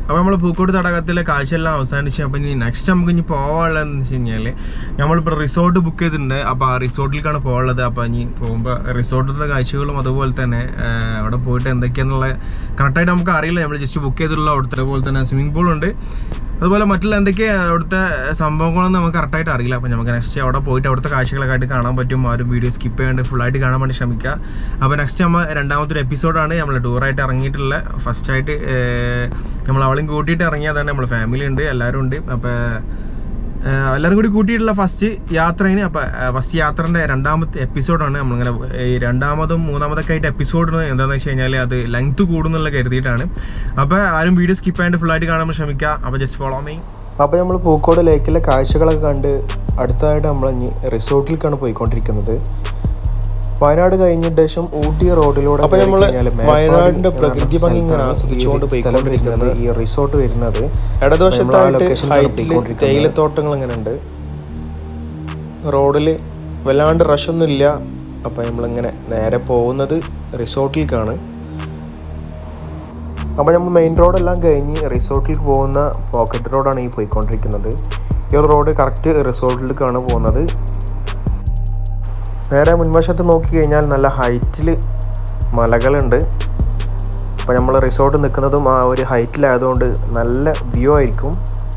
അപ്പോൾ നമ്മൾ പൂക്കോട് തടാകത്തിലെ കാഴ്ചയെല്ലാം അവസാനിച്ച് അപ്പോൾ ഇനി നെക്സ്റ്റ് നമുക്ക് ഇനി പോകാനുള്ളതെന്ന് വെച്ച് കഴിഞ്ഞാൽ നമ്മളിപ്പോൾ റിസോർട്ട് ബുക്ക് ചെയ്തിട്ടുണ്ട് അപ്പോൾ ആ റിസോർട്ടിലേക്കാണ് പോകാനുള്ളത് അപ്പോൾ ഇനി പോകുമ്പോൾ റിസോർട്ടിലത്തെ കാഴ്ചകളും അതുപോലെ തന്നെ ആ, അവിടെ പോയിട്ട് എന്തൊക്കെയാണെന്നുള്ള കറക്റ്റായിട്ട് നമുക്ക് അറിയില്ല നമ്മൾ ജസ്റ്റ് ബുക്ക് ചെയ്തിട്ടുള്ള അവിടുത്തെ അതുപോലെ തന്നെ സ്വിമ്മിംഗ് പൂളുണ്ട് അതുപോലെ മറ്റുള്ള എന്തൊക്കെയാണ് അവിടുത്തെ സംഭവങ്ങളൊന്നും നമുക്ക് കറക്റ്റായിട്ട് അറിയില്ല അപ്പോൾ നമുക്ക് നെക്സ്റ്റ് അവിടെ പോയിട്ട് അവിടുത്തെ കാഴ്ചകളൊക്കെ ആയിട്ട് കാണാൻ പറ്റും ആരും വീഡിയോ സ്കിപ്പ് ചെയ്യാണ്ട് ഫുള്ളായിട്ട് കാണാൻ വേണ്ടി ശ്രമിക്കുക അപ്പോൾ നെക്സ്റ്റ് നമ്മൾ രണ്ടാമത്തെ ഒരു എപ്പിസോഡാണ് നമ്മൾ ടൂറായിട്ട് ഇറങ്ങിയിട്ടുള്ള ഫസ്റ്റായിട്ട് നമ്മൾ അവളെയും കൂട്ടിയിട്ട് ഇറങ്ങിയതാണ് നമ്മൾ ഫാമിലി ഉണ്ട് എല്ലാവരും ഉണ്ട് അപ്പോൾ എല്ലാവരും കൂടി കൂട്ടിയിട്ടുള്ള ഫസ്റ്റ് യാത്രയിന് അപ്പോൾ ഫസ്റ്റ് യാത്രൻ്റെ രണ്ടാമത്തെ എപ്പിസോഡാണ് നമ്മളിങ്ങനെ ഈ രണ്ടാമതും മൂന്നാമതൊക്കെ ആയിട്ട് എപ്പിസോഡ് എന്താണെന്ന് വെച്ച് കഴിഞ്ഞാൽ അത് ലെങ്ത് കൂടുന്നുള്ള കരുതിയിട്ടാണ് അപ്പോൾ ആരും വീഡിയോ സ്കിപ്പ് ചെയ്യാണ്ട് ഫുള്ളായിട്ട് കാണാൻ ശ്രമിക്കുക അപ്പോൾ ജസ്റ്റ് ഫോളോ മീ അപ്പോൾ നമ്മൾ പൂക്കോട് ലേക്കിലെ കാഴ്ചകളൊക്കെ കണ്ട് അടുത്തതായിട്ട് നമ്മൾ ഇനി റിസോർട്ടിലേക്കാണ് പോയിക്കൊണ്ടിരിക്കുന്നത് വയനാട് കഴിഞ്ഞ ശേഷം ഊട്ടി റോഡിലൂടെ അപ്പോൾ കയറി നമ്മള് കഴിഞ്ഞാല് മേപ്പാടി വയനാടിന്റെ എന്ന പ്രകൃതി ഭംഗി ഇങ്ങനെ സ്ഥലത്താണ് ഈ ആസ്വദിച്ചുകൊണ്ട് സ്ഥലം പോയിക്കൊണ്ടിരിക്കുന്നത്. വരുന്നത്, ഈ റിസോർട്ട് വരുന്നത് ഇടതുവശത്തായിട്ട് location ലാണ് ഹൈറ്റിൽ പോയിക്കൊണ്ടിരിക്കുന്നത്. തേയിലത്തോട്ടങ്ങൾ ഇങ്ങനെ ഉണ്ട് റോഡിൽ വല്ലാണ്ട് റഷൊന്നും ഇല്ല അപ്പോൾ നമ്മളിങ്ങനെ നേരെ പോകുന്നത് റിസോർട്ടിലേക്കാണ് അപ്പോൾ നമ്മൾ മെയിൻ റോഡെല്ലാം കഴിഞ്ഞ് റിസോർട്ടിലേക്ക് പോകുന്ന പോക്കറ്റ് റോഡാണ് ഈ പോയിക്കൊണ്ടിരിക്കുന്നത് ഈ ഒരു റോഡ് കറക്റ്റ് റിസോർട്ടിലേക്കാണ് പോകുന്നത് നേരെ മുൻവശത്ത് നോക്കി കഴിഞ്ഞാൽ നല്ല ഹൈറ്റിൽ മലകളുണ്ട് അപ്പോൾ നമ്മൾ റിസോർട്ട് നിൽക്കുന്നതും ആ ഒരു ഹൈറ്റിലായതുകൊണ്ട് നല്ല വ്യൂ ആയിരിക്കും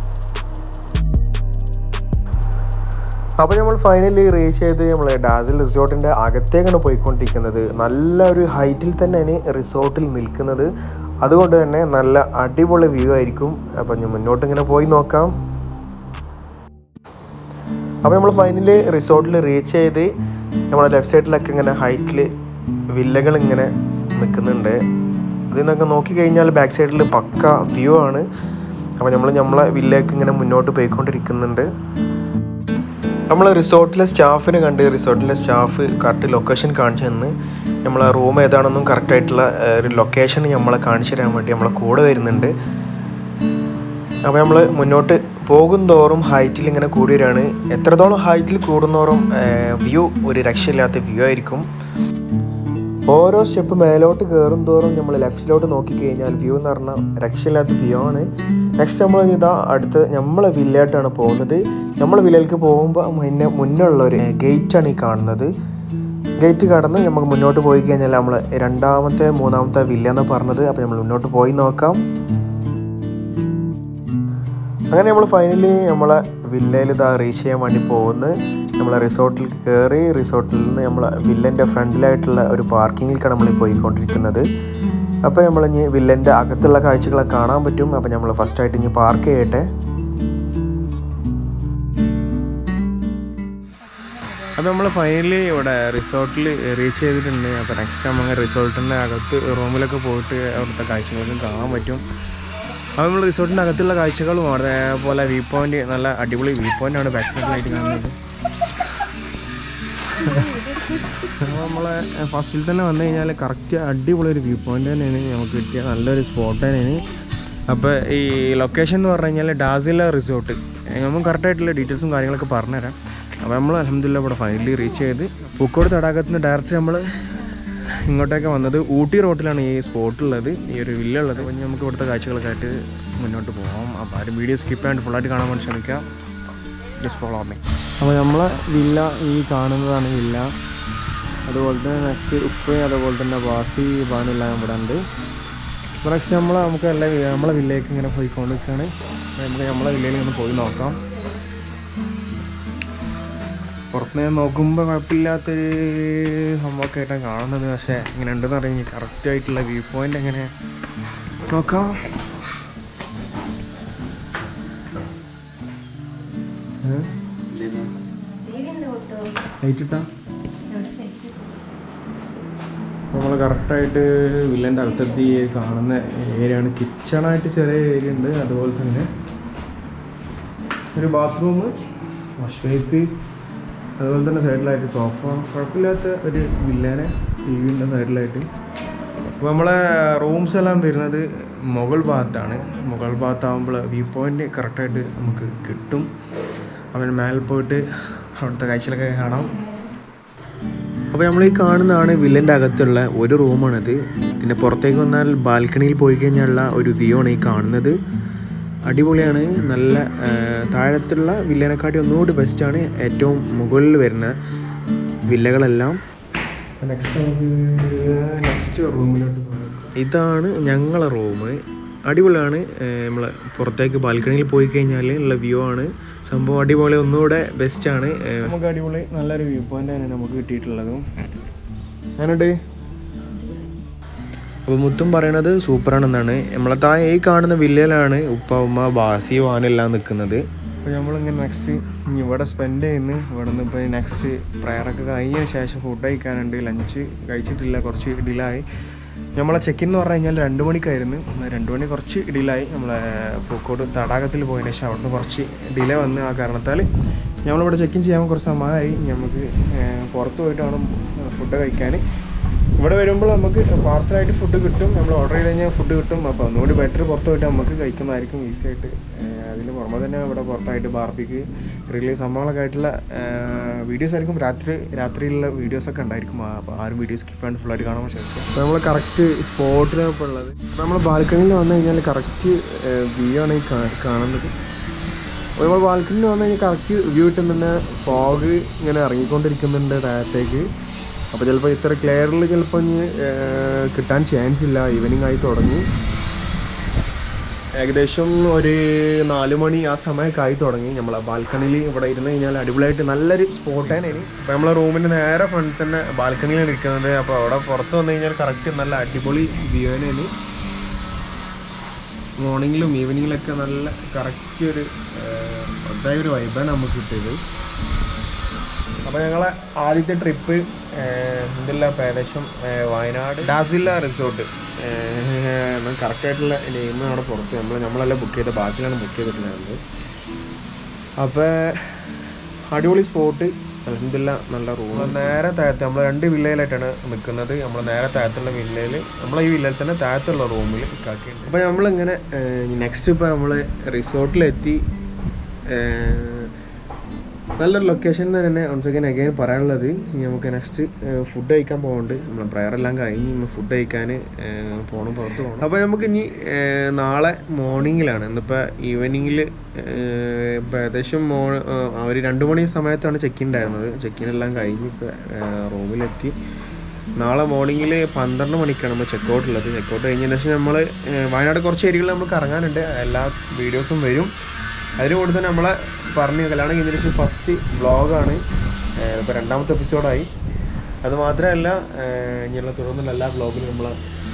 അപ്പോൾ നമ്മൾ ഫൈനലി റീച്ച് ചെയ്ത് നമ്മൾ ഡാസിൽ റിസോർട്ടിൻ്റെ അകത്തേക്കാണ് പോയിക്കൊണ്ടിരിക്കുന്നത് നല്ല ഒരു ഹൈറ്റിൽ തന്നെയാണ് റിസോർട്ടിൽ നിൽക്കുന്നത് അതുകൊണ്ട് തന്നെ നല്ല അടിപൊളി വ്യൂ ആയിരിക്കും അപ്പം ഞാൻ മുന്നോട്ട് ഇങ്ങനെ പോയി നോക്കാം അപ്പോൾ നമ്മൾ ഫൈനലി റിസോർട്ടിൽ റീച്ച് ചെയ്ത് നമ്മളെ ലെഫ്റ്റ് സൈഡിലൊക്കെ ഇങ്ങനെ ഹൈറ്റിൽ വില്ലകൾ ഇങ്ങനെ നിൽക്കുന്നുണ്ട് ഇതിൽ നിന്നൊക്കെ നോക്കിക്കഴിഞ്ഞാൽ ബാക്ക് സൈഡിൽ പക്ക വ്യൂ ആണ് അപ്പോൾ നമ്മൾ നമ്മളെ വില്ലേക്ക് ഇങ്ങനെ മുന്നോട്ട് പോയിക്കൊണ്ടിരിക്കുന്നുണ്ട് നമ്മൾ റിസോർട്ടിലെ സ്റ്റാഫിനെ കണ്ട് റിസോർട്ടിലെ സ്റ്റാഫ് കറക്റ്റ് ലൊക്കേഷൻ കാണിച്ചു തന്ന് നമ്മളെ റൂം ഏതാണെന്നും കറക്റ്റായിട്ടുള്ള ഒരു ലൊക്കേഷൻ നമ്മളെ കാണിച്ചു തരാൻ വേണ്ടി നമ്മളെ കൂടെ വരുന്നുണ്ട് അപ്പോൾ നമ്മൾ മുന്നോട്ട് പോകും തോറും ഹൈറ്റിൽ ഇങ്ങനെ കൂടി വരികയാണ് എത്രത്തോളം ഹൈറ്റിൽ കൂടുന്നോറും വ്യൂ ഒരു രക്ഷയില്ലാത്ത വ്യൂ ആയിരിക്കും ഓരോ സ്റ്റെപ്പ് മേലോട്ട് കയറും തോറും നമ്മൾ ലെഫ്റ്റിലോട്ട് നോക്കിക്കഴിഞ്ഞാൽ വ്യൂ എന്ന് പറഞ്ഞാൽ രക്ഷയില്ലാത്ത വ്യൂ ആണ് നെക്സ്റ്റ് നമ്മൾ ഇതാ അടുത്ത് നമ്മളെ വില്ലയായിട്ടാണ് പോകുന്നത് നമ്മൾ വില്ലയിലേക്ക് പോകുമ്പോൾ മുന്നേ മുന്നുള്ള ഒരു ഗേറ്റാണ് ഈ കാണുന്നത് ഗേറ്റ് കടന്ന് നമുക്ക് മുന്നോട്ട് പോയി കഴിഞ്ഞാൽ നമ്മൾ രണ്ടാമത്തെ മൂന്നാമത്തെ വില്ല എന്ന് പറഞ്ഞത് അപ്പോൾ നമ്മൾ മുന്നോട്ട് പോയി നോക്കാം അങ്ങനെ നമ്മൾ ഫൈനലി നമ്മളെ വില്ലയിൽ ഇതാ റീച്ച് ചെയ്യാൻ വേണ്ടി പോകുന്നു നമ്മൾ റിസോർട്ടിൽ കയറി റിസോർട്ടിൽ നിന്ന് നമ്മൾ വില്ലൻ്റെ ഫ്രണ്ടിലായിട്ടുള്ള ഒരു പാർക്കിങ്ങിലേക്കാണ് നമ്മൾ പോയിക്കൊണ്ടിരിക്കുന്നത് അപ്പോൾ നമ്മൾ ഇനി വില്ലൻ്റെ അകത്തുള്ള കാഴ്ചകളൊക്കെ കാണാൻ പറ്റും അപ്പോൾ നമ്മൾ ഫസ്റ്റായിട്ട് ഇനി പാർക്ക് ചെയ്യട്ടെ അപ്പോൾ നമ്മൾ ഫൈനലി ഇവിടെ റിസോർട്ടിൽ റീച്ച് ചെയ്തിട്ടുണ്ട് അപ്പോൾ നെക്സ്റ്റ് നമ്മൾ റിസോർട്ടിൻ്റെ അകത്ത് റൂമിലൊക്കെ പോയിട്ട് അവിടുത്തെ കാഴ്ചകളൊക്കെ കാണാൻ പറ്റും അപ്പോൾ നമ്മൾ റിസോർട്ടിൻ്റെ അകത്തുള്ള കാഴ്ചകളും അതേപോലെ വ്യൂ പോയിന്റ് നല്ല അടിപൊളി വ്യൂ പോയിൻ്റാണ് ബാക്ക് സൈഡിലായിട്ട് കാണുന്നത് അപ്പോൾ നമ്മളെ ഫസ്റ്റിൽ തന്നെ വന്നു കഴിഞ്ഞാൽ കറക്റ്റ് അടിപൊളി ഒരു വ്യൂ പോയിന്റ് തന്നെയാണ് നമുക്ക് കിട്ടിയ നല്ലൊരു സ്പോട്ട് തന്നെയാണ് അപ്പോൾ ഈ ലൊക്കേഷൻ എന്ന് പറഞ്ഞു കഴിഞ്ഞാൽ ഡാസില റിസോർട്ട് നമുക്ക് കറക്റ്റായിട്ടുള്ള ഡീറ്റെയിൽസും കാര്യങ്ങളൊക്കെ പറഞ്ഞുതരാം അപ്പോൾ നമ്മൾ അലഹമില്ല ഇവിടെ ഫൈനലി റീച്ച് ചെയ്ത് പൂക്കോട് തടാകത്ത് നിന്ന് ഡയറക്റ്റ് നമ്മൾ ഇങ്ങോട്ടേക്ക് വന്നത് ഊട്ടി റോട്ടിലാണ് ഈ സ്പോട്ട് ഉള്ളത് ഈ ഒരു വില്ല ഉള്ളത് അപ്പോൾ ഇനി നമുക്ക് ഇവിടുത്തെ കാഴ്ചകളൊക്കെ ആയിട്ട് മുന്നോട്ട് പോകാം അപ്പോൾ ആരും വീഡിയോ സ്കിപ്പ് ചെയ്യാണ്ട് ഫുള്ളായിട്ട് കാണാൻ വേണ്ടി ശ്രമിക്കാം ജസ്റ്റ് ഫോളോ മീ അപ്പോൾ നമ്മളെ വില്ല ഈ കാണുന്നതാണ് വില്ല അതുപോലെ തന്നെ നെക്സ്റ്റ് ഉപ്പ് അതുപോലെ തന്നെ ബാസി ബാനെല്ലാം ഇവിടെ ഉണ്ട് അപ്പോൾ നെക്സ്റ്റ് നമ്മൾ നമുക്ക് എല്ലാ വി- നമ്മളെ വില്ലേക്ക് ഇങ്ങനെ പോയിക്കൊണ്ടിരിക്കുകയാണ് അപ്പോൾ നമുക്ക് നമ്മളെ വില്ലയിൽ ഒന്ന് പോയി നോക്കാം പുറത്തുനിന്ന് നോക്കുമ്പോൾ കുഴപ്പമില്ലാത്തൊരു സംഭവമൊക്കെ ആയിട്ടാണ് കാണുന്നത് പക്ഷേ ഇങ്ങനെ ഉണ്ടെന്ന് അറിയാം കറക്റ്റ് ആയിട്ടുള്ള വ്യൂ പോയിന്റ് എങ്ങനെ നോക്കാം ലൈറ്റ് ഇട്ടാ നമ്മൾ കറക്റ്റായിട്ട് വില്ലൻ്റെ അകത്തെത്തി കാണുന്ന ഏരിയയാണ് കിച്ചണായിട്ട് ചെറിയ ഏരിയ ഉണ്ട് അതുപോലെ തന്നെ ഒരു ബാത്റൂം വാഷ് ബേസ് അതുപോലെ തന്നെ സൈഡിലായിട്ട് സോഫ കുഴപ്പമില്ലാത്ത ഒരു വില്ലേനെ ടി വിൻ്റെ സൈഡിലായിട്ട് അപ്പോൾ നമ്മളെ റൂംസ് എല്ലാം വരുന്നത് മുകൾ ഭാഗത്താണ് മുകൾ ഭാഗത്താകുമ്പോൾ വ്യൂ പോയിൻ്റ് കറക്റ്റായിട്ട് നമുക്ക് കിട്ടും അവൻ മേലെ പോയിട്ട് അവിടുത്തെ കാഴ്ചകളൊക്കെ കാണാം അപ്പോൾ നമ്മൾ ഈ കാണുന്നതാണ് വില്ലൻ്റെ അകത്തുള്ള ഒരു റൂമാണിത് പിന്നെ പുറത്തേക്ക് വന്നാൽ ബാൽക്കണിയിൽ പോയി കഴിഞ്ഞാലുള്ള ഒരു വ്യൂ ആണ് ഈ കാണുന്നത് അടിപൊളിയാണ് നല്ല ആ, താഴത്തുള്ള വില്ലനെക്കാട്ടി ഒന്നുകൂടി ബെസ്റ്റാണ് ഏറ്റവും മുകളിൽ വരുന്ന വില്ലകളെല്ലാം നെക്സ്റ്റ് നെക്സ്റ്റ് റൂമിലോട്ട് ഇതാണ് ഞങ്ങളെ റൂം അടിപൊളിയാണ് നമ്മൾ പുറത്തേക്ക് ബാൽക്കണിയിൽ പോയി കഴിഞ്ഞാൽ ഉള്ള വ്യൂ ആണ് സംഭവം അടിപൊളി ഒന്നുകൂടെ ബെസ്റ്റാണ് നമുക്ക് അടിപൊളി നല്ലൊരു വ്യൂ പോയിന്റ് ആണ് നമുക്ക് കിട്ടിയിട്ടുള്ളതും ഞാനുണ്ട് അപ്പോൾ മുത്തും പറയണത് സൂപ്പറാണെന്നാണ് നമ്മളെ താഴെ ഈ കാണുന്ന വില്ലയിലാണ് ഉപ്പ ഉമ്മ ബാസി വാനെല്ലാം നിൽക്കുന്നത് അപ്പോൾ നമ്മളിങ്ങനെ നെക്സ്റ്റ് ഇനി ഇവിടെ സ്പെൻഡ് ചെയ്യുന്നു ഇവിടെ നിന്ന് ഇപ്പോൾ നെക്സ്റ്റ് പ്രയറൊക്കെ കഴിഞ്ഞതിന് ശേഷം ഫുഡ് കഴിക്കാനുണ്ട് ലഞ്ച് കഴിച്ചിട്ടില്ല കുറച്ച് ഡിലായി നമ്മളെ ചെക്കിൻ എന്ന് പറഞ്ഞു കഴിഞ്ഞാൽ രണ്ട് മണിക്കായിരുന്നു എന്നാൽ രണ്ട് മണി കുറച്ച് ഡിലായി നമ്മളെ പൂക്കോട് തടാകത്തിൽ പോയതിന് ശേഷം അവിടുന്ന് കുറച്ച് ഡിലേ വന്ന് ആ കാരണത്താൽ നമ്മളിവിടെ ചെക്കിൻ ചെയ്യാൻ കുറച്ച് സമയമായി നമുക്ക് ഏഹ്, പുറത്ത് പോയിട്ട് വേണം ഫുഡ് കഴിക്കാൻ ഇവിടെ വരുമ്പോൾ നമുക്ക് പാർസലായിട്ട് ഫുഡ് കിട്ടും നമ്മൾ ഓർഡർ ചെയ്ത് കഴിഞ്ഞാൽ ഫുഡ് കിട്ടും അപ്പോൾ ഒന്നുകൂടി ബെറ്റർ പുറത്ത് പോയിട്ട് നമുക്ക് കഴിക്കുന്നതായിരിക്കും ഈസി ആയിട്ട് ഏഹ് അതിന് പുറമെ തന്നെ ഇവിടെ പുറത്തായിട്ട് ബാർബിക്ക് ഗ്രില്ല് സംഭവങ്ങളൊക്കെ ആയിട്ടുള്ള വീഡിയോസ് ആയിരിക്കും രാത്രി രാത്രിയിലുള്ള വീഡിയോസൊക്കെ ഉണ്ടായിരിക്കും ആ- അപ്പോൾ ആരും വീഡിയോ സ്കിപ്പ് ചെയ്യാണ്ട് ഫുള്ളായിട്ട് കാണാൻ ശ്രമിക്കും അപ്പോൾ നമ്മൾ കറക്റ്റ് സ്പോട്ടിലാണ് ഇപ്പോൾ ഉള്ളത് അപ്പോൾ നമ്മൾ ബാൽക്കണിയിൽ വന്നു കഴിഞ്ഞാൽ കറക്റ്റ് വ്യൂ ആണ് ഈ കാ- കാണുന്നത് അപ്പോൾ നമ്മൾ ബാൽക്കണിയിൽ വന്നു കഴിഞ്ഞാൽ കറക്റ്റ് വ്യൂ കിട്ടുന്നുണ്ട് ഫോഗ് ഇങ്ങനെ ഇറങ്ങിക്കൊണ്ടിരിക്കുന്നുണ്ട് താഴത്തേക്ക് അപ്പോൾ ചിലപ്പോൾ ഇത്ര ക്ലിയറിൽ ചിലപ്പോൾ ഇനി ഏഹ്, കിട്ടാൻ ചാൻസ് ഇല്ല ഈവനിങ് ആയി തുടങ്ങി ഏകദേശം ഒരു നാല് മണി ആ സമയമൊക്കെ ആയി തുടങ്ങി നമ്മളെ ബാൽക്കണിയിൽ ഇവിടെ ഇരുന്ന് കഴിഞ്ഞാൽ അടിപൊളിയായിട്ട് നല്ലൊരു സ്പോട്ട് തന്നെയാണ് അപ്പോൾ നമ്മളെ റൂമിൻ്റെ നേരെ ഫ്രണ്ട് തന്നെ ബാൽക്കണിയിലാണ് ഇരിക്കുന്നത് അപ്പോൾ അവിടെ പുറത്ത് വന്നു കഴിഞ്ഞാൽ കറക്റ്റ് നല്ല അടിപൊളി വ്യൂ തന്നെയാണ് മോർണിംഗിലും ഈവനിങ്ങിലൊക്കെ നല്ല കറക്റ്റ് ഒരു ഏഹ്, പ്രത്യേക ഒരു വൈബാണ് നമുക്ക് കിട്ടിയത് അപ്പോൾ ഞങ്ങളെ ആദ്യത്തെ ട്രിപ്പ് എന്തെല്ലാം ഇപ്പോൾ ഏകദേശം ഏഹ്, വയനാട് ഡാസില്ല റിസോർട്ട് കറക്റ്റായിട്ടുള്ള നെയിം അവിടെ പുറത്ത് നമ്മൾ നമ്മളെല്ലാം ബുക്ക് ചെയ്ത ബാസിലാണ് ബുക്ക് ചെയ്തിട്ടുണ്ടായിരുന്നത് അപ്പോൾ അടിപൊളി സ്പോട്ട് അലഹമില്ല നല്ല റൂം നേരെ താഴത്ത് നമ്മൾ രണ്ട് വില്ലയിലായിട്ടാണ് നിൽക്കുന്നത് നമ്മൾ നേരെ താഴത്തുള്ള വില്ലയിൽ നമ്മൾ ഈ വില്ലയിൽ തന്നെ താഴത്തുള്ള റൂമിൽ കാക്കിയുണ്ട് അപ്പോൾ നമ്മളിങ്ങനെ നെക്സ്റ്റ് ഇപ്പോൾ നമ്മൾ റിസോർട്ടിലെത്തി ഏഹ്, നല്ലൊരു ലൊക്കേഷൻ തന്നെ വൺസ് അഗൈൻ അഗൈൻ പറയാനുള്ളത് ഇനി നമുക്ക് നെക്സ്റ്റ് ഫുഡ് കഴിക്കാൻ പോകുന്നുണ്ട് നമ്മൾ പ്രയർ എല്ലാം കഴിഞ്ഞ് ഫുഡ് കഴിക്കാൻ പോകണം പുറത്ത് പോകണം അപ്പോൾ നമുക്ക് ഇനി ഏഹ്, നാളെ മോർണിംഗിലാണ് ഇന്നിപ്പോൾ ഈവനിങ്ങിൽ ഇപ്പോൾ ഏകദേശം മോ ഏഹ്, ഒരു രണ്ട് മണി സമയത്താണ് ചെക്കിൻ ഉണ്ടായിരുന്നത് ചെക്കിൻ എല്ലാം കഴിഞ്ഞ് ഇപ്പോൾ റൂമിലെത്തി നാളെ മോർണിംഗിൽ പന്ത്രണ്ട് മണിക്കാണ് നമ്മൾ ചെക്കൗട്ട് ഉള്ളത് ചെക്കൗട്ട് കഴിഞ്ഞതിന് ശേഷം നമ്മൾ വയനാട് കുറച്ച് ഏരിയകളിൽ നമുക്ക് ഇറങ്ങാനുണ്ട് എല്ലാ വീഡിയോസും വരും അതിന് കൂടെ തന്നെ നമ്മളെ പറഞ്ഞ് കല്യാണം കഴിഞ്ഞതിന് ശേഷം ഫസ്റ്റ് വ്ളോഗാണ് ഇപ്പോൾ രണ്ടാമത്തെ എപ്പിസോഡായി അത് മാത്രമല്ല ഏഹ് ഇനിയുള്ള തുടർന്നുള്ള എല്ലാ വ്ളോഗിലും നമ്മൾ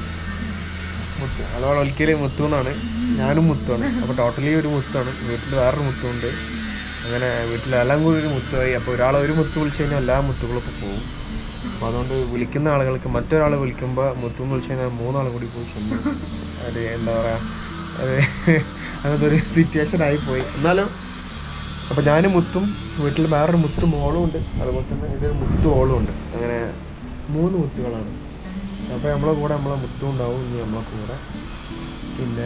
മുത്തു അതോടെ ഒരിക്കലും മുത്തു എന്നാണ് ഞാനും മുത്തുമാണ് അപ്പോൾ ടോട്ടലി ഒരു മുത്താണ് വീട്ടിൽ വേറൊരു മുത്തുണ്ട് അങ്ങനെ വീട്ടിലെല്ലാം കൂടി ഒരു മുത്തുമായി അപ്പോൾ ഒരാൾ ഒരു മുത്ത് വിളിച്ചു കഴിഞ്ഞാൽ എല്ലാ മുത്തുകളും ഇപ്പോൾ പോകും അപ്പോൾ അതുകൊണ്ട് വിളിക്കുന്ന ആളുകൾക്ക് മറ്റൊരാൾ വിളിക്കുമ്പോൾ മുത്തു എന്ന് വിളിച്ചു കഴിഞ്ഞാൽ മൂന്നാൾ കൂടി പോയി ചെന്നു അത് എന്താ പറയുക അത് അങ്ങനത്തെ ഒരു സിറ്റുവേഷൻ ആയിപ്പോയി എന്നാലും അപ്പോൾ ഞാനും മുത്തും വീട്ടിൽ വേറൊരു മുത്തും മോളും ഉണ്ട് അതുപോലെ തന്നെ ഇതൊരു മുത്തു ഓളും ഉണ്ട് അങ്ങനെ മൂന്ന് മുത്തുകളാണ് അപ്പോൾ നമ്മളെ കൂടെ നമ്മളെ മുത്തും ഉണ്ടാവും ഇനി നമ്മളെ കൂടെ പിന്നെ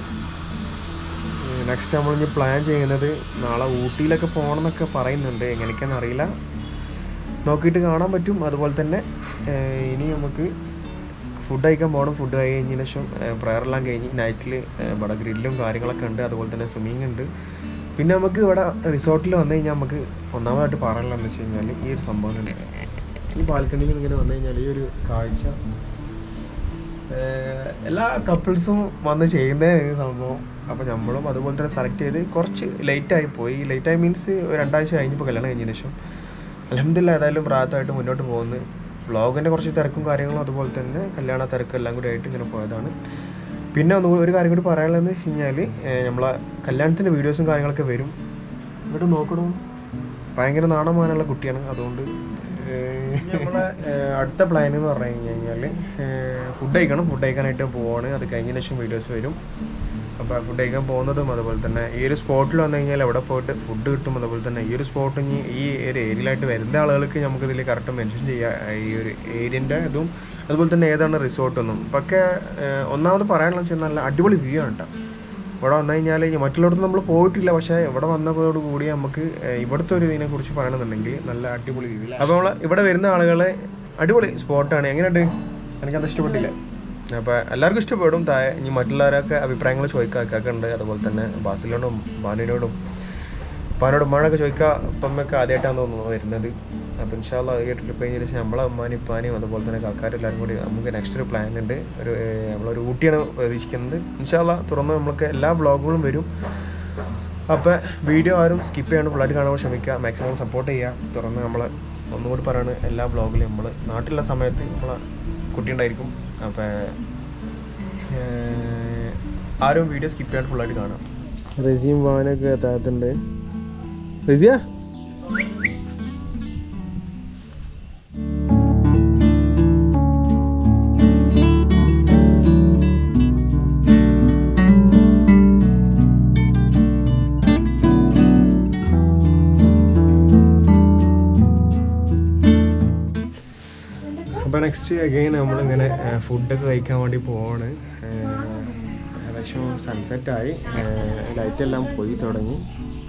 നെക്സ്റ്റ് നമ്മൾ ഇനി പ്ലാൻ ചെയ്യുന്നത് നാളെ ഊട്ടിയിലൊക്കെ പോകണം എന്നൊക്കെ പറയുന്നുണ്ട് എങ്ങനെയൊക്കെയാണെന്ന് അറിയില്ല നോക്കിയിട്ട് കാണാൻ പറ്റും അതുപോലെ തന്നെ ഏഹ്, ഇനി നമുക്ക് ഫുഡ് കഴിക്കാൻ പോകണം ഫുഡ് കഴിഞ്ഞതിന് ശേഷം prayer എല്ലാം കഴിഞ്ഞ് നൈറ്റിൽ ഇവിടെ ഗ്രില്ലും കാര്യങ്ങളൊക്കെ ഉണ്ട് അതുപോലെ തന്നെ സ്വിമ്മിങ് ഉണ്ട് പിന്നെ നമുക്ക് ഇവിടെ റിസോർട്ടിൽ വന്നു കഴിഞ്ഞാൽ നമുക്ക് ഒന്നാമതായിട്ട് പറയാനുള്ളതെന്ന് വെച്ച് കഴിഞ്ഞാൽ ഈ ഒരു സംഭവം തന്നെ ഈ ബാൽക്കണിയിൽ ഇങ്ങനെ വന്നു കഴിഞ്ഞാൽ ഈ ഒരു കാഴ്ച ഏഹ് എല്ലാ കപ്പിൾസും വന്ന് ചെയ്യുന്ന ഈ സംഭവം അപ്പോൾ നമ്മളും അതുപോലെ തന്നെ സെലക്ട് ചെയ്ത് കുറച്ച് ലേറ്റായി പോയി ലേറ്റായി മീൻസ് രണ്ടാഴ്ച കഴിഞ്ഞപ്പോൾ കല്യാണം കഴിഞ്ഞതിന് ശേഷം അലഹമില്ല ഏതായാലും പ്രായത്തായിട്ട് മുന്നോട്ട് പോകുന്നു വ്ളോഗിൻ്റെ കുറച്ച് തിരക്കും കാര്യങ്ങളും അതുപോലെ തന്നെ കല്യാണ തിരക്കും എല്ലാം കൂടി ആയിട്ട് ഇങ്ങനെ പോയതാണ് പിന്നെ ഒന്ന് ഒരു കാര്യം കൂടി പറയാനുള്ളതെന്ന് വെച്ച് കഴിഞ്ഞാൽ നമ്മളെ കല്യാണത്തിൻ്റെ വീഡിയോസും കാര്യങ്ങളൊക്കെ വരും ഇവിടെ നോക്കണം ഭയങ്കര നാണമാനുള്ള കുട്ടിയാണ് അതുകൊണ്ട് ഏഹ്, നമ്മളെ ഏഹ്, അടുത്ത പ്ലാൻ എന്ന് പറഞ്ഞു കഴിഞ്ഞാൽ ഫുഡ് കഴിക്കണം ഫുഡ് കഴിക്കാനായിട്ട് പോവാണ് അത് കഴിഞ്ഞതിന് ശേഷം വീഡിയോസ് വരും അപ്പോൾ ഫുഡ് കഴിക്കാൻ പോകുന്നതും അതുപോലെ തന്നെ ഈ ഒരു സ്പോട്ടിൽ വന്നു കഴിഞ്ഞാൽ അവിടെ പോയിട്ട് ഫുഡ് കിട്ടും അതുപോലെ തന്നെ ഈ ഒരു സ്പോട്ട് ഇനി ഈ ഒരു ഏരിയയിലായിട്ട് വരുന്ന ആളുകൾക്ക് നമുക്ക് ഇതിൽ കറക്റ്റ് മെൻഷൻ ചെയ്യാം ഈ ഒരു ഏരിയൻ്റെ ഇതും അതുപോലെ തന്നെ ഏതാണ് റിസോർട്ടൊന്നും പക്ഷേ ഏഹ്, ഒന്നാമത് പറയാനുള്ള വെച്ചാൽ നല്ല അടിപൊളി വ്യൂ ആണ് കേട്ടോ ഇവിടെ വന്നു കഴിഞ്ഞാൽ മറ്റുള്ളടത്ത് നമ്മൾ പോയിട്ടില്ല പക്ഷേ ഇവിടെ വന്നതോട് കൂടി നമുക്ക് ഏഹ്, ഇവിടുത്തെ ഒരു ഇതിനെ കുറിച്ച് പറയണമെന്നുണ്ടെങ്കിൽ നല്ല അടിപൊളി വ്യൂ അപ്പോൾ നമ്മൾ ഇവിടെ വരുന്ന ആളുകളെ അടിപൊളി സ്പോട്ടാണ് എങ്ങനെയുണ്ട് എനിക്കത് ഇഷ്ടപ്പെട്ടില്ല അപ്പോൾ എല്ലാവർക്കും ഇഷ്ടപ്പെടും താഴെ ഇനി മറ്റുള്ളവരൊക്കെ അഭിപ്രായങ്ങൾ ചോദിക്കാക്കൊക്കെ ഉണ്ട് അതുപോലെ തന്നെ ബാസിലോടും ബാനുവിനോടും ഉപ്പാനോടും ഉമ്മാനൊക്കെ ചോദിക്കുക ഉപ്പമ്മയൊക്കെ ആദ്യമായിട്ടാണ് തോന്നുന്നു വരുന്നത് അപ്പോൾ ഇൻഷാല്ല അത് കേട്ടിട്ട് കഴിഞ്ഞ ശേഷം നമ്മളെ ഉമ്മാനും ഉപ്പാനും അതുപോലെ തന്നെ കാക്കാരെല്ലാവരും കൂടി നമുക്ക് നെക്സ്റ്റ് ഒരു പ്ലാൻ ഉണ്ട് ഒരു ഏഹ്, നമ്മളൊരു ഊട്ടിയാണ് പ്രതീക്ഷിക്കുന്നത് ഇൻഷാല്ല തുറന്ന് നമ്മൾക്ക് എല്ലാ വ്ളോഗുകളും വരും അപ്പോൾ വീഡിയോ ആരും സ്കിപ്പ് ചെയ്യാണ്ട് ഫുള്ളായിട്ട് കാണാൻ ശ്രമിക്കുക മാക്സിമം സപ്പോർട്ട് ചെയ്യുക തുറന്ന് നമ്മൾ ഒന്നുകൂടി പറയാണ് എല്ലാ വ്ളോഗിലും നമ്മൾ നാട്ടിലുള്ള സമയത്ത് നമ്മളെ കുട്ടി ഉണ്ടായിരിക്കും അപ്പോൾ ആരും വീഡിയോ സ്കിപ്പ് ചെയ്യാണ്ട് ഫുള്ളായിട്ട് കാണാം റസിയും വാനൊക്കെ താഴത്തുണ്ട് റസിയ അപ്പോൾ നെക്സ്റ്റ് അഗൈൻ നമ്മളിങ്ങനെ ഫുഡൊക്കെ കഴിക്കാൻ വേണ്ടി പോവാണ് ഏഹ്, ഏകദേശം സൺസെറ്റായി ലൈറ്റ് എല്ലാം പോയി തുടങ്ങി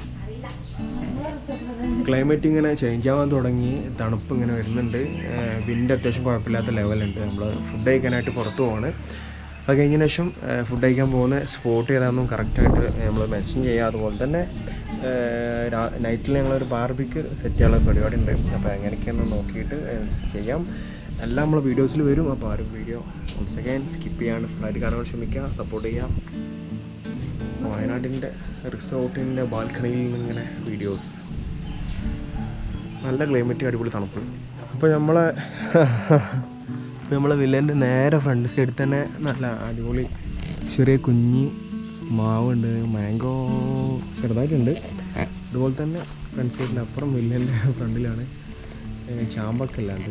ക്ലൈമറ്റ് ഇങ്ങനെ ചേഞ്ച് ആവാൻ തുടങ്ങി തണുപ്പ് ഇങ്ങനെ വരുന്നുണ്ട് വിൻഡ് അത്യാവശ്യം കുഴപ്പമില്ലാത്ത ലെവലുണ്ട് നമ്മൾ ഫുഡ് കഴിക്കാനായിട്ട് പുറത്ത് പോവാണ് അത് കഴിഞ്ഞതിന് ശേഷം ഫുഡ് കഴിക്കാൻ പോകുന്ന സ്പോട്ട് ഏതാണെന്നും കറക്റ്റായിട്ട് നമ്മൾ മെൻഷൻ ചെയ്യുക അതുപോലെ തന്നെ നൈറ്റിൽ ഞങ്ങളൊരു ബാർബിക്ക് സെറ്റ് ചെയ്യാനുള്ള പരിപാടി ഉണ്ട് അപ്പോൾ എങ്ങനെയൊക്കെയെന്ന് നോക്കിയിട്ട് ഏഹ്, ചെയ്യാം എല്ലാം നമ്മൾ വീഡിയോസിൽ വരും അപ്പോൾ ആരും വീഡിയോ വൺസ് അഗൈൻ സ്കിപ്പ് ചെയ്യാണ്ട് ഫുള്ളായിട്ട് കാണാൻ ശ്രമിക്കുക സപ്പോർട്ട് ചെയ്യാം വയനാടിൻ്റെ റിസോർട്ടിൻ്റെ ബാൽക്കണിയിൽ നിന്നിങ്ങനെ വീഡിയോസ് നല്ല ക്ലൈമറ്റ് അടിപൊളി തണുപ്പ് അപ്പോൾ നമ്മളെ ഇപ്പോൾ നമ്മളെ വില്ലേൻ്റെ നേരെ ഫ്രണ്ട് സൈഡിൽ തന്നെ നല്ല അടിപൊളി ചെറിയ കുഞ്ഞി മാവുണ്ട് മാംഗോ ചെറുതായിട്ടുണ്ട് അതുപോലെ തന്നെ ഫ്രണ്ട് സൈഡിൻ്റെ അപ്പുറം വില്ലേൻ്റെ ഫ്രണ്ടിലാണ് ഏ, ചാമ്പൊക്കെ അല്ലാണ്ട്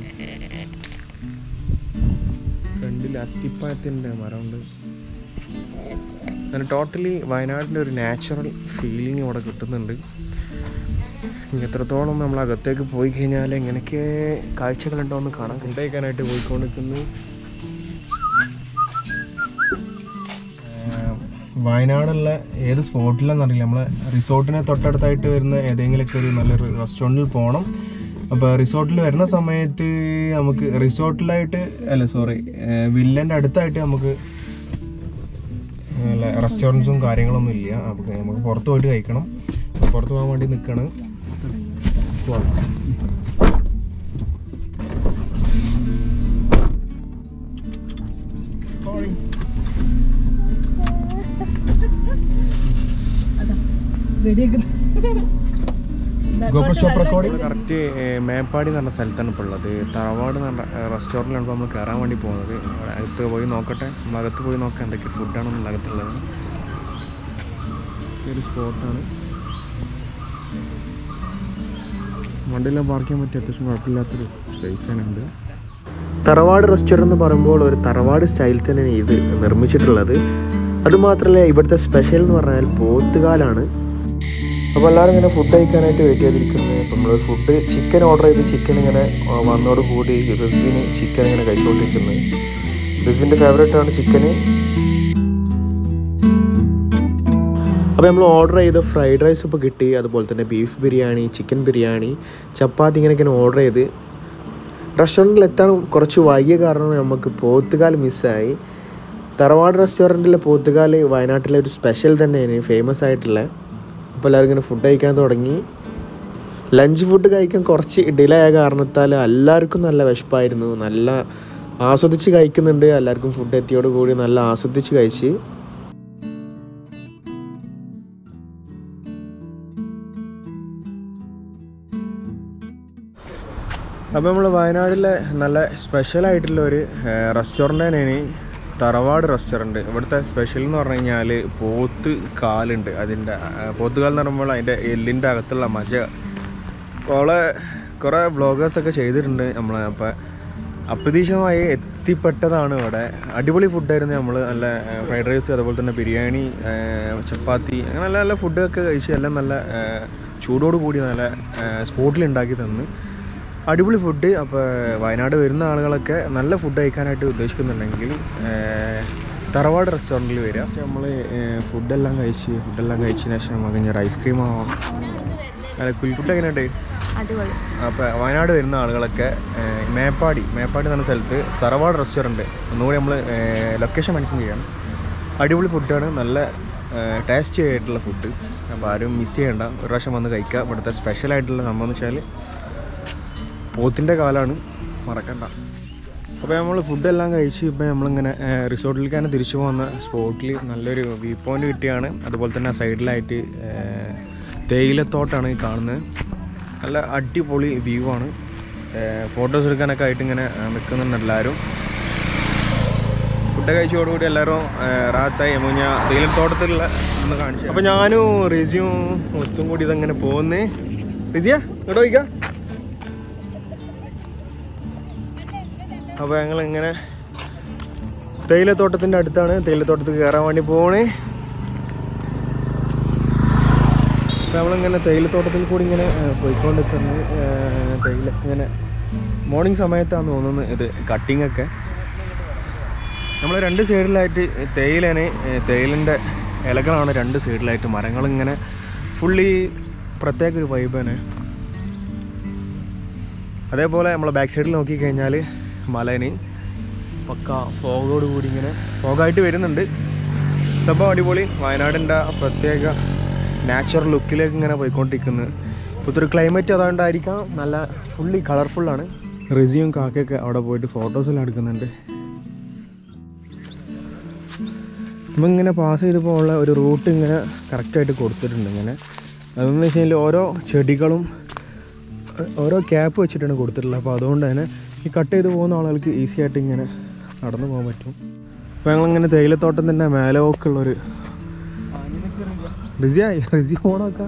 ഫ്രണ്ടിൽ അത്തിപ്പഴത്തിൻ്റെ മരമുണ്ട് അങ്ങനെ ടോട്ടലി വയനാടിൻ്റെ ഒരു നാച്ചുറൽ ഫീലിംഗ് ഇവിടെ കിട്ടുന്നുണ്ട് ഇനി എത്രത്തോളം നമ്മൾ അകത്തേക്ക് പോയി കഴിഞ്ഞാൽ എങ്ങനെയൊക്കെ കാഴ്ചകളുണ്ടോ എന്ന് കാണാൻ കൊണ്ടേക്കാനായിട്ട് പോയിക്കൊണ്ടിരിക്കുന്നു വയനാടുള്ള ഏത് സ്പോട്ടിലാണെന്ന് അറിയില്ല നമ്മളെ റിസോർട്ടിനെ തൊട്ടടുത്തായിട്ട് വരുന്ന ഏതെങ്കിലുമൊക്കെ ഒരു നല്ലൊരു റെസ്റ്റോറൻറ്റിൽ പോകണം അപ്പോൾ റിസോർട്ടിൽ വരുന്ന സമയത്ത് നമുക്ക് റിസോർട്ടിലായിട്ട് അല്ല സോറി വില്ലൻ്റെ അടുത്തായിട്ട് നമുക്ക് അല്ല റെസ്റ്റോറൻറ്റ്സും കാര്യങ്ങളൊന്നും ഇല്ല നമുക്ക് നമുക്ക് പുറത്ത് പോയിട്ട് കഴിക്കണം പുറത്ത് പോകാൻ വേണ്ടി നിൽക്കണം കറക്റ്റ് മേപ്പാടി എന്ന് പറഞ്ഞ സ്ഥലത്താണ് ഇപ്പോൾ ഉള്ളത് തറവാട് എന്ന് പറഞ്ഞ റെസ്റ്റോറൻറ്റിലാണ് ഇപ്പോൾ നമ്മൾ കയറാൻ വേണ്ടി പോകുന്നത് അവിടെ അകത്ത് പോയി നോക്കട്ടെ നമ്മൾ അകത്ത് പോയി നോക്കാം എന്തൊക്കെ ഫുഡാണെന്നുള്ള അകത്തുള്ളത് ഈ ഒരു സ്പോട്ടാണ് വണ്ടിയെല്ലാം പാർക്ക് ചെയ്യാൻ പറ്റിയ അത്യാവശ്യം കുഴപ്പമില്ലാത്തൊരു സ്പേസ് തന്നെ ഉണ്ട് തറവാട് റെസ്റ്റോറൻറ്റ് എന്ന് പറയുമ്പോൾ ഒരു തറവാട് സ്റ്റൈൽ തന്നെയാണ് ഇത് നിർമ്മിച്ചിട്ടുള്ളത് അതുമാത്രമല്ല ഇവിടുത്തെ സ്പെഷ്യൽ എന്ന് പറഞ്ഞാൽ പോത്തുകാലാണ് അപ്പോൾ എല്ലാവരും ഇങ്ങനെ ഫുഡ് കഴിക്കാനായിട്ട് വെയിറ്റ് ചെയ്തിരിക്കുന്നത് ഇപ്പം നമ്മൾ ഫുഡ് ചിക്കൻ ഓർഡർ ചെയ്ത് ചിക്കൻ ഇങ്ങനെ ആ, വന്നോട് കൂടി റിസ്വിന് ചിക്കൻ ഇങ്ങനെ കഴിച്ചുകൊണ്ടിരിക്കുന്നത് റിസ്വിൻ്റെ ഫേവറേറ്റ് ആണ് ചിക്കന് അപ്പോൾ നമ്മൾ ഓർഡർ ചെയ്ത ഫ്രൈഡ് റൈസ് ഇപ്പോൾ കിട്ടി അതുപോലെ തന്നെ ബീഫ് ബിരിയാണി ചിക്കൻ ബിരിയാണി ചപ്പാത്തി ഇങ്ങനെ ഇങ്ങനെ ഓർഡർ ചെയ്ത് റെസ്റ്റോറൻറ്റിൽ എത്താൻ കുറച്ച് വൈകിയ കാരണം നമുക്ക് പോത്തുകാൽ മിസ്സായി തറവാട് റെസ്റ്റോറൻറ്റിലെ പോത്തുകാൽ വയനാട്ടിലെ ഒരു സ്പെഷ്യൽ തന്നെയാണ് ഫേമസ് ആയിട്ടുള്ള അപ്പോൾ എല്ലാവരും ഇങ്ങനെ ഫുഡ് കഴിക്കാൻ തുടങ്ങി ലഞ്ച് ഫുഡ് കഴിക്കാൻ കുറച്ച് ഡിലേ ആയ കാരണത്താൽ എല്ലാവർക്കും നല്ല വിശപ്പായിരുന്നു നല്ല ആസ്വദിച്ച് കഴിക്കുന്നുണ്ട് എല്ലാവർക്കും ഫുഡ് എത്തിയോട് കൂടി നല്ല ആസ്വദിച്ച് കഴിച്ച് അപ്പോൾ നമ്മൾ വയനാട്ടിലെ നല്ല സ്പെഷ്യലായിട്ടുള്ള ഒരു റെസ്റ്റോറൻ്റ് തന്നെയാണ് തറവാട് റെസ്റ്റോറൻറ്റ് ഇവിടുത്തെ സ്പെഷ്യൽ എന്ന് പറഞ്ഞു കഴിഞ്ഞാൽ പോത്ത് കാലുണ്ട് അതിൻ്റെ പോത്ത് കാൽ എന്ന് പറയുമ്പോൾ അതിൻ്റെ എല്ലിൻ്റെ അകത്തുള്ള മജ ഓളെ കുറേ വ്ളോഗേഴ്സൊക്കെ ചെയ്തിട്ടുണ്ട് നമ്മൾ അപ്പോൾ അപ്രതീക്ഷിതമായി എത്തിപ്പെട്ടതാണ് ഇവിടെ അടിപൊളി ഫുഡായിരുന്നു നമ്മൾ നല്ല ഫ്രൈഡ് റൈസ് അതുപോലെ തന്നെ ബിരിയാണി ആ, ചപ്പാത്തി അങ്ങനെ നല്ല നല്ല ഫുഡൊക്കെ കഴിച്ച് എല്ലാം നല്ല ആ, ചൂടോട് കൂടി നല്ല സ്പോട്ടിൽ ഉണ്ടാക്കി തന്ന് അടിപൊളി ഫുഡ് അപ്പോൾ വയനാട് വരുന്ന ആളുകളൊക്കെ നല്ല ഫുഡ് കഴിക്കാനായിട്ട് ഉദ്ദേശിക്കുന്നുണ്ടെങ്കിൽ ആ, തറവാട് റെസ്റ്റോറൻറ്റിൽ വരിക നമ്മൾ ഫുഡെല്ലാം കഴിച്ച് ഫുഡെല്ലാം കഴിച്ചതിന് ശേഷം നമുക്ക് ഇനി ഒരു ഐസ്ക്രീം ആവാം അല്ല കുൽ ഫുഡ് എങ്ങനെയുണ്ട് അടിപൊളി അപ്പോൾ വയനാട് വരുന്ന ആളുകളൊക്കെ ഏഹ്, മേപ്പാടി മേപ്പാടി എന്ന് പറഞ്ഞ സ്ഥലത്ത് തറവാട് റെസ്റ്റോറൻറ്റ് ഒന്നുകൂടി നമ്മൾ ലൊക്കേഷൻ മെൻഷൻ ചെയ്യണം അടിപൊളി ഫുഡാണ് നല്ല ടേസ്റ്റി ആയിട്ടുള്ള ഫുഡ് അപ്പോൾ ആരും മിസ് ചെയ്യണ്ട ഒരു പ്രാവശ്യം വന്ന് കഴിക്കുക ഇവിടുത്തെ സ്പെഷ്യൽ ആയിട്ടുള്ള സംഭവം എന്ന് വെച്ചാൽ പോത്തിൻ്റെ കാലാണ് മറക്കണ്ട അപ്പോൾ നമ്മൾ ഫുഡെല്ലാം കഴിച്ച് ഇപ്പോൾ നമ്മളിങ്ങനെ റിസോർട്ടിലേക്ക് തന്നെ തിരിച്ചു പോകുന്ന സ്പോട്ടിൽ നല്ലൊരു വ്യൂ പോയിന്റ് കിട്ടിയാണ് അതുപോലെ തന്നെ സൈഡിലായിട്ട് തേയിലത്തോട്ടാണ് ഈ കാണുന്നത് നല്ല അടിപൊളി വ്യൂ ആണ് ഫോട്ടോസ് എടുക്കാനൊക്കെ ആയിട്ട് ഇങ്ങനെ നിൽക്കുന്നുണ്ട് എല്ലാവരും ഫുഡ് കഴിച്ചതോടുകൂടി എല്ലാവരും റാത്തായി മുഞ്ഞ തേയിലത്തോട്ടത്തിലുള്ള ഒന്ന് കാണിച്ചു അപ്പോൾ ഞാനും റിസിയും ഒത്തും കൂടി ഇതങ്ങനെ പോകുന്നേ റിസിയ ഇങ്ങോട്ട് വയ്ക്കാം അപ്പോൾ ഞങ്ങൾ ഇങ്ങനെ തേയിലത്തോട്ടത്തിൻ്റെ അടുത്താണ് തേയിലത്തോട്ടത്തിൽ കയറാൻ വേണ്ടി പോകണേ അപ്പോൾ നമ്മളിങ്ങനെ തേയിലത്തോട്ടത്തിൽ കൂടി ഇങ്ങനെ ഏഹ്, പോയിക്കൊണ്ടിരിക്കുന്നത് ഏഹ്, തേയില ഇങ്ങനെ മോർണിംഗ് സമയത്താണ് തോന്നുന്നത് ഇത് കട്ടിംഗ് ഒക്കെ നമ്മൾ രണ്ട് സൈഡിലായിട്ട് തേയിലേനെ ഏഹ്, തേയിലിൻ്റെ ഇലകളാണ് രണ്ട് സൈഡിലായിട്ട് മരങ്ങളിങ്ങനെ ഫുള്ളി പ്രത്യേക ഒരു വൈബ് തന്നെ അതേപോലെ നമ്മളെ ബാക്ക് സൈഡിൽ നോക്കിക്കഴിഞ്ഞാൽ മലേന് പക്ക ഫോഗോട് കൂടി ഇങ്ങനെ ഫോഗായിട്ട് വരുന്നുണ്ട് സംഭവം അടിപൊളി വയനാടിൻ്റെ ആ പ്രത്യേക നാച്ചുറൽ ലുക്കിലേക്ക് ഇങ്ങനെ പോയിക്കൊണ്ടിരിക്കുന്നത് ഇപ്പോഴത്തെ ഒരു ക്ലൈമറ്റ് അതുകൊണ്ടായിരിക്കാം നല്ല ഫുള്ളി കളർഫുള്ളാണ് റിസിയും കാക്കയൊക്കെ അവിടെ പോയിട്ട് ഫോട്ടോസെല്ലാം എടുക്കുന്നുണ്ട് നമ്മളിങ്ങനെ പാസ് ചെയ്തപ്പോൾ ഉള്ള ഒരു റൂട്ട് ഇങ്ങനെ കറക്റ്റായിട്ട് കൊടുത്തിട്ടുണ്ട് ഇങ്ങനെ അതെന്ന് വെച്ച് കഴിഞ്ഞാൽ ഓരോ ചെടികളും ഏഹ്, ഓരോ ക്യാപ്പ് വെച്ചിട്ടാണ് കൊടുത്തിട്ടുള്ളത് അപ്പോൾ അതുകൊണ്ട് തന്നെ ഈ കട്ട് ചെയ്ത് പോകുന്ന ആളുകൾക്ക് ഈസി ആയിട്ട് ഇങ്ങനെ നടന്നു പോകാൻ പറ്റും അപ്പോൾ ഞങ്ങളിങ്ങനെ തേയിലത്തോട്ടം തന്നെ മേലോക്കുള്ളൊരു റിസിയായി റിസി പോണോക്ക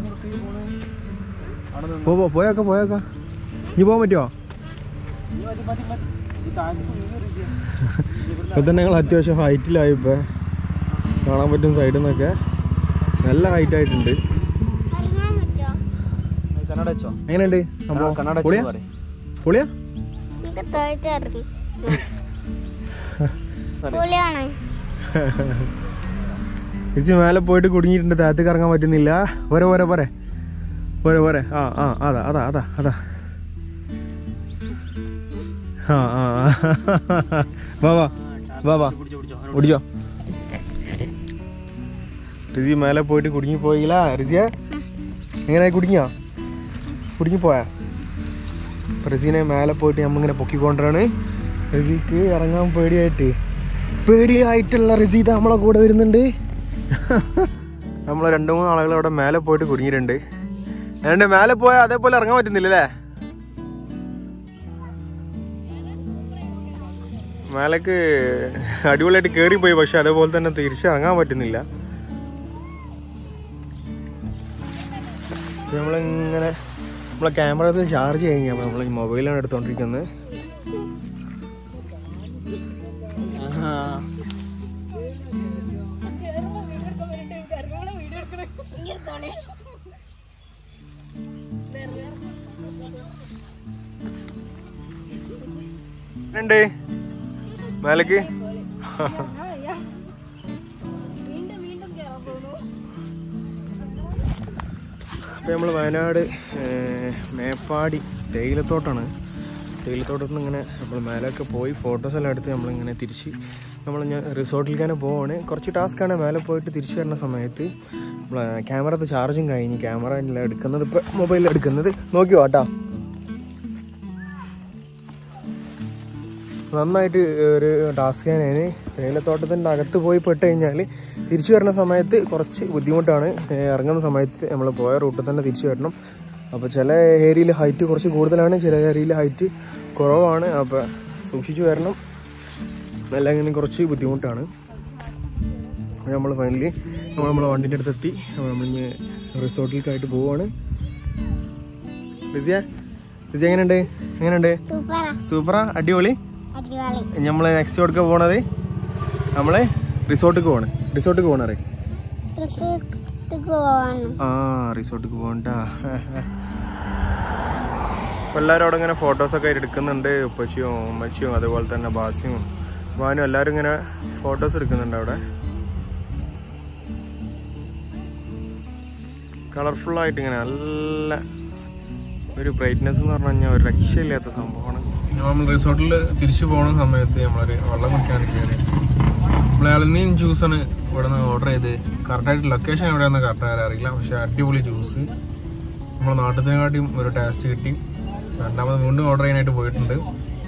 പോ പോ, പോയേക്ക പോയേക്ക ഇനി പോകാൻ പറ്റുമോ ഇപ്പം തന്നെ ഞങ്ങൾ അത്യാവശ്യം ഹൈറ്റിലായി ഇപ്പോൾ കാണാൻ പറ്റും സൈഡിൽ നിന്നൊക്കെ നല്ല ഹൈറ്റ് ആയിട്ടുണ്ട് കന്നഡ വെച്ചോ എങ്ങനെയുണ്ട് സംഭവം കന്നഡ പൊളിയാ പൊളിയാ എനിക്ക് തൊഴുത്തിറങ്ങി പൊളിയാണ് തിരിച്ച് മേലെ പോയിട്ട് കുടുങ്ങിയിട്ടുണ്ട് താഴത്തേക്ക് ഇറങ്ങാൻ പറ്റുന്നില്ല പോരെ പോരെ പോരെ പോരെ പോരെ ആ ആ അതാ അതാ അതാ അതാ ആ ആ ആ. വാ വാ വാ വാ ഓടിച്ചോ റിസി മേലെ പോയിട്ട് കുടുങ്ങി പോയില്ല റിസിയ എങ്ങനെ കുടുങ്ങിയോ കുടുങ്ങിപ്പോയാ അപ്പോൾ റിസീനെ മേലെ പോയിട്ട് നമ്മളിങ്ങനെ പൊക്കിക്കൊണ്ടാണ് റിസിക്ക് ഇറങ്ങാൻ പേടിയായിട്ട് പേടിയായിട്ടുള്ള റിസീത നമ്മളെ കൂടെ വരുന്നുണ്ട് നമ്മൾ രണ്ട് മൂന്ന് ആളുകൾ അവിടെ മേലെ പോയിട്ട് കുടുങ്ങിയിട്ടുണ്ട് അതുകൊണ്ട് മേലെ പോയാൽ അതേപോലെ ഇറങ്ങാൻ പറ്റുന്നില്ലല്ലേ മേലേക്ക് അടിപൊളിയായിട്ട് കയറിപ്പോയി പക്ഷെ അതേപോലെ തന്നെ തിരിച്ചിറങ്ങാൻ പറ്റുന്നില്ല ഇപ്പൊ നമ്മളിങ്ങനെ നമ്മളെ ക്യാമറ ചാർജ് കഴിഞ്ഞാൽ നമ്മൾ മൊബൈലാണ് എടുത്തോണ്ടിരിക്കുന്നത് ഉണ്ട് മേലേക്ക് അപ്പോൾ നമ്മൾ വയനാട് ഏർ, മേപ്പാടി തേയിലത്തോട്ടാണ് തേയിലത്തോട്ടത്തിൽ നിന്ന് ഇങ്ങനെ നമ്മൾ മേലൊക്കെ പോയി ഫോട്ടോസ് എല്ലാം എടുത്ത് നമ്മളിങ്ങനെ തിരിച്ച് നമ്മൾ ഞാൻ റിസോർട്ടിലേക്ക് തന്നെ പോവാണ് കുറച്ച് ടാസ്ക്കാണ് മേലെ പോയിട്ട് തിരിച്ച് വരുന്ന സമയത്ത് നമ്മൾ ക്യാമറത്തെ ചാർജും കഴിഞ്ഞ് ക്യാമറ എല്ലാം എടുക്കുന്നത് ഇപ്പോൾ മൊബൈലിൽ എടുക്കുന്നത് നോക്കി വാട്ടാ നന്നായിട്ട് ഒരു ടാസ്ക് തന്നെയാണ് തേയിലത്തോട്ടത്തിൻ്റെ അകത്ത് പോയി പെട്ട് കഴിഞ്ഞാൽ തിരിച്ചു വരുന്ന സമയത്ത് കുറച്ച് ബുദ്ധിമുട്ടാണ് ഏർ ഇറങ്ങുന്ന സമയത്ത് നമ്മൾ പോയ റൂട്ടിൽ തന്നെ തിരിച്ചു വരണം അപ്പോൾ ചില ഏരിയയിൽ ഹൈറ്റ് കുറച്ച് കൂടുതലാണ് ചില ഏരിയയിൽ ഹൈറ്റ് കുറവാണ് അപ്പോൾ സൂക്ഷിച്ച് വരണം എല്ലാം ഇങ്ങനെ കുറച്ച് ബുദ്ധിമുട്ടാണ് നമ്മൾ ഫൈനലി നമ്മൾ നമ്മളെ വണ്ടിൻ്റെ അടുത്തെത്തി നമ്മളിഞ്ഞ് റിസോർട്ടിലേക്കായിട്ട് പോവുകയാണ് റിസിയ റിസിയ എങ്ങനെയുണ്ട് എങ്ങനെയുണ്ട് സൂപ്പറാ സൂപ്പറാ അടിപൊളി അടിപൊളി നമ്മൾ നെക്സ്റ്റ് കൊടുക്ക പോണത് നമ്മള് റിസോർട്ടിക്ക് പോണ് റിസോർട്ടിക്ക് പോണറേ തൃശ്ശൂർക്ക് പോവാണ് ആ റിസോർട്ടിക്ക് പോകണ്ട അപ്പോൾ എല്ലാവരും അവിടെ ഇങ്ങനെ ഫോട്ടോസൊക്കെ ആയിട്ട് എടുക്കുന്നുണ്ട് ഉപ്പച്ചിയും ഉമ്മച്ചിയും അതുപോലെ തന്നെ ബാസിയും വാനും എല്ലാവരും ഇങ്ങനെ ഫോട്ടോസ് എടുക്കുന്നുണ്ട് അവിടെ കളർഫുള്ളായിട്ട് ഇങ്ങനെ നല്ല ഒരു ബ്രൈറ്റ്നെസ് എന്ന് പറഞ്ഞു കഴിഞ്ഞാൽ ഒരു രക്ഷയില്ലാത്ത സംഭവമാണ് നമ്മൾ റിസോർട്ടിൽ തിരിച്ചു പോകുന്ന സമയത്ത് നമ്മളൊരു വെള്ളം കുടിക്കാൻ കയറി നമ്മൾ ഇളനീൻ ജ്യൂസാണ് ഇവിടെ നിന്ന് ഓർഡർ ചെയ്ത് കറക്റ്റായിട്ട് ലൊക്കേഷൻ എവിടെയാണെന്ന് കറക്റ്റായിട്ട് അറിയില്ല പക്ഷേ അടിപൊളി ജ്യൂസ് നമ്മുടെ നാട്ടിനെക്കാട്ടിയും ഒരു ടേസ്റ്റ് കിട്ടി രണ്ടാമത് വീണ്ടും ഓർഡർ ചെയ്യാനായിട്ട് പോയിട്ടുണ്ട്